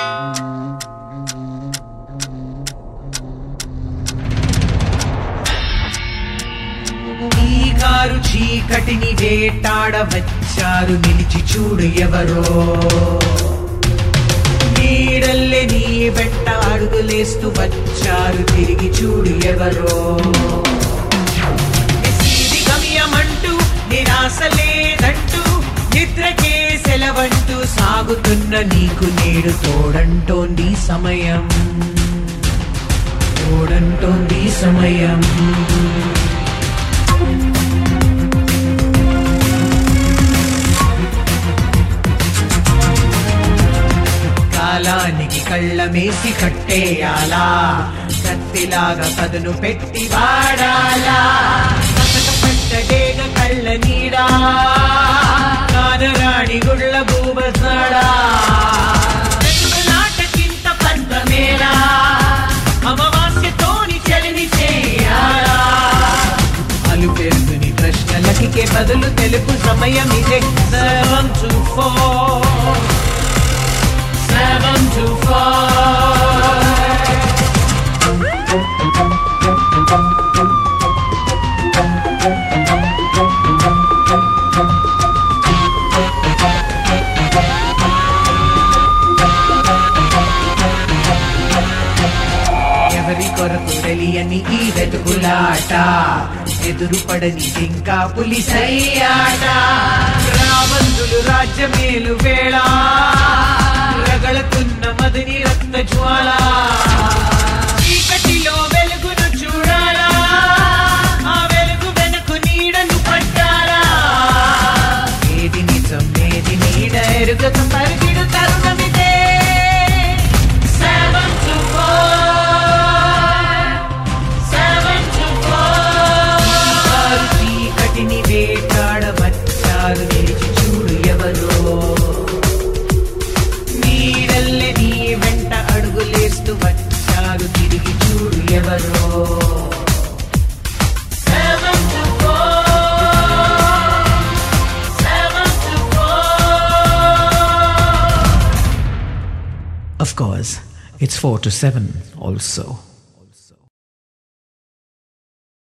ఈ కారు చీకటిని వేటాడ వచ్చారు నిలిచి చూడు ఎవరో నీడల్లే నీ వెంట అడుగులేస్తూ వచ్చారు తిరిగి చూడు ఎవరో నిశీది గమ్యమంటూ నిరాశ లేదంటూ నిద్రకే సెలవంటూ సాగుతున్న నీకు నేడు తోడంటోంది సమయం తోడంటోంది సమయం కాలానికి కళ్ళమేసి కట్టేయాలా కత్తిలాగా కదును పెట్టి వాడాలా కసక పట్టడేగ కళ్ళ నీడా కానరాణి గుళ్ళ భూబసాడా నాటకింత పంతమేలా అమావాస్యతోని చలిని చేయాలా అలు పెరుగుని ప్రశ్నలకి బదులు తెలుపు సమయం ఇదే seven to four seven to four. ఎవరి కొరకు తెలియని ఈ వెతుకులాట ఎదురు పడని ఇంకా పులిసయ్యాట రావంతులు రాజ్యమేలు వేళ రగళతున్న మదిని రక్త జ్వాల చీకటిలో వెలుగును చూడాలా ఆ వెలుగు వెనుకు నీడను పట్టాలా ఏది నిజం ఏది నీడ ఎరుగక పరిగిడు తరుణమిదే Seven to four. Seven to four. వారు చీకటిని వేటాడ వచ్చారు నిలిచి చూడు ఎవరో నీడల్లే నీ వెంట అడుగులేస్తూ వచ్చారు తిరిగి చూడు ఎవరో Seven to four. Seven to four. Of course, it's 4 to 7 also.